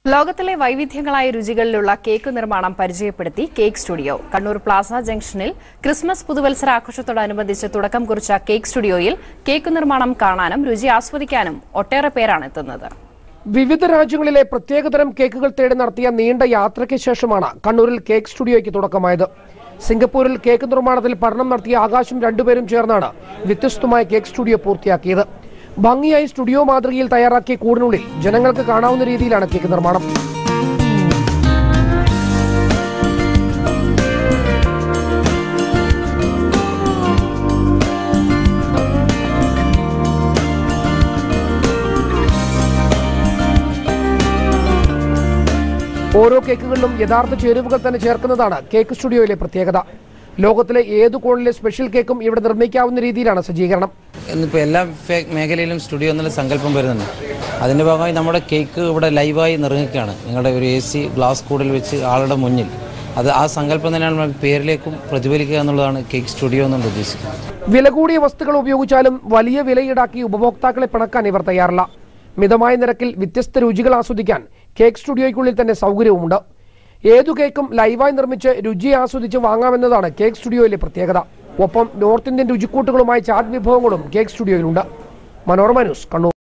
ലോകത്തിലെ വൈവിധ്യങ്ങളായ രുചികളിലുള്ള കേക്ക് നിർമ്മാണം പരിചയപ്പെടുത്തി കേക്ക് സ്റ്റുഡിയോ കണ്ണൂർ പ്ലാസ ജംഗ്ഷനിൽ ക്രിസ്മസ് പുതുവത്സര ആഘോഷത്തോടനുബന്ധിച്ച് തുടക്കം കുറിച്ച കേക്ക് സ്റ്റുഡിയോയിൽ കേക്ക് നിർമ്മാണം കാണാനും രുചി ആസ്വദിക്കാനും ഒട്ടേറെ പേരാണ് എത്തുന്നത് വിവിധ രാജ്യങ്ങളിലെ പ്രത്യേകതരം കേക്കുകൾ തേടി നടത്തിയ നീണ്ട യാത്രയ്ക്ക് ശേഷമാണ് കണ്ണൂരിൽ കേക്ക് സ്റ്റുഡിയോയ്ക്ക് തുടക്കമായത് സിംഗപ്പൂരിൽ കേക്ക് നിർമ്മാണത്തിൽ പഠനം നടത്തിയ ആകാശം രണ്ടുപേരും ചേർന്നാണ് വ്യത്യസ്തമായ കേക്ക് സ്റ്റുഡിയോ പൂർത്തിയാക്കിയത് ഭംഗിയായി സ്റ്റുഡിയോ മാതൃകയിൽ തയ്യാറാക്കിയ കൂടിനുള്ളിൽ ജനങ്ങൾക്ക് കാണാവുന്ന രീതിയിലാണ് കേക്ക് നിർമ്മാണം ഓരോ കേക്കുകളിലും യഥാർത്ഥ ചേരുവകൾ തന്നെ ചേർക്കുന്നതാണ് കേക്ക് സ്റ്റുഡിയോയിലെ പ്രത്യേകത ലോകത്തിലെ ഏതു കോണിലെ സ്പെഷ്യൽ കേക്കും ഇവിടെ നിർമ്മിക്കാവുന്ന രീതിയിലാണ് സജ്ജീകരണം ഇന്നിപ്പോൾ എല്ലാ ഫേ- മേഖലയിലും സ്റ്റുഡിയോ എന്നുള്ള സങ്കല്പം വരുന്നുണ്ട് അതിൻ്റെ ഭാഗമായി നമ്മുടെ കേക്ക് ഇവിടെ ലൈവായി നിർമ്മിക്കുകയാണ് നിങ്ങളുടെ ഒരു എ സി ഗ്ലാസ് കൂടിൽ വെച്ച് ആളുടെ മുന്നിൽ അത് ആ സങ്കല്പം തന്നെയാണ് നമ്മുടെ പേരിലേക്കും പ്രതിഫലിക്കുക എന്നുള്ളതാണ് കേക്ക് സ്റ്റുഡിയോ എന്നുകൊണ്ട് ഉദ്ദേശിക്കുന്നത് വില കൂടിയ വസ്തുക്കൾ ഉപയോഗിച്ചാലും വലിയ വില ഈടാക്കി ഉപഭോക്താക്കളെ പിണക്കാൻ ഇവർ തയ്യാറല്ല മിതമായ നിരക്കിൽ വ്യത്യസ്ത രുചികൾ ആസ്വദിക്കാൻ കേക്ക് സ്റ്റുഡിയോയ്ക്കുള്ളിൽ തന്നെ സൗകര്യവുമുണ്ട് ഏതു കേക്കും ലൈവായി നിർമ്മിച്ച് രുചി ആസ്വദിച്ച് വാങ്ങാമെന്നതാണ് കേക്ക് സ്റ്റുഡിയോയിലെ പ്രത്യേകത ഒപ്പം നോർത്ത് ഇന്ത്യൻ രുചിക്കൂട്ടുകളുമായി ചാറ്റ് വിഭവങ്ങളും കേക്ക് സ്റ്റുഡിയോയിലുണ്ട് മനോരമ ന്യൂസ് കണ്ണൂർ